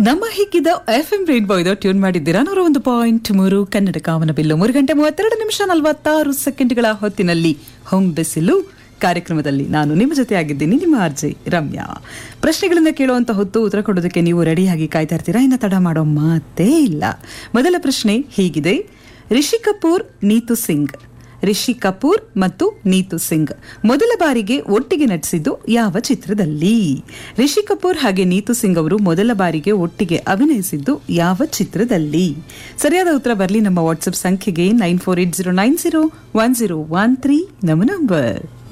ನಮ್ಮ ಹಿಕ್ಕಿದ F M rainbow ಇದು ಟ್ಯೂನ್ ಮಾಡಿದ್ದೀರಾ ನೂರ ಒಂದು ಪಾಯಿಂಟ್ ಮೂರು ಕನ್ನಡ ಕಾಮನ ಬಿಲ್ಲು ಮೂರು ಗಂಟೆ ಮೂವತ್ತೆರಡು ನಿಮಿಷ ನಲವತ್ತಾರು ಸೆಕೆಂಡ್ಗಳ ಹೊತ್ತಿನಲ್ಲಿ ಹೋಮ್ ಬಿಸಿಲು ಕಾರ್ಯಕ್ರಮದಲ್ಲಿ ನಾನು ನಿಮ್ಮ ಜೊತೆ ಆಗಿದ್ದೀನಿ ನಿಮ್ಮ ಆರ್ಜೆ ರಮ್ಯಾ ಪ್ರಶ್ನೆಗಳನ್ನ ಕೇಳುವಂತ ಹೊತ್ತು ಉತ್ತರ ಕೊಡೋದಕ್ಕೆ ನೀವು ರೆಡಿಯಾಗಿ ಕಾಯ್ತಾ ಇರ್ತೀರಾ ಇನ್ನು ತಡ ಮಾಡೋ ಮಾತೇ ಇಲ್ಲ ಮೊದಲ ಪ್ರಶ್ನೆ ಹೀಗಿದೆ ರಿಷಿ ಕಪೂರ್ ನೀತು ಸಿಂಗ್ ರಿಷಿ ಕಪೂರ್ ಮತ್ತು ನೀತು ಸಿಂಗ್ ಮೊದಲ ಬಾರಿಗೆ ಒಟ್ಟಿಗೆ ನಟಿಸಿದ್ದು ಯಾವ ಚಿತ್ರದಲ್ಲಿ ರಿಷಿ ಕಪೂರ್ ಹಾಗೆ ನೀತು ಸಿಂಗ್ ಅವರು ಮೊದಲ ಬಾರಿಗೆ ಒಟ್ಟಿಗೆ ಅಭಿನಯಿಸಿದ್ದು ಯಾವ ಚಿತ್ರದಲ್ಲಿ ಸರಿಯಾದ ಉತ್ತರ ಬರಲಿ ನಮ್ಮ ವಾಟ್ಸ್ಆಪ್ ಸಂಖ್ಯೆಗೆ nine four eight zero nine zero one zero one three ನಮ್ಮ ನಂಬರ್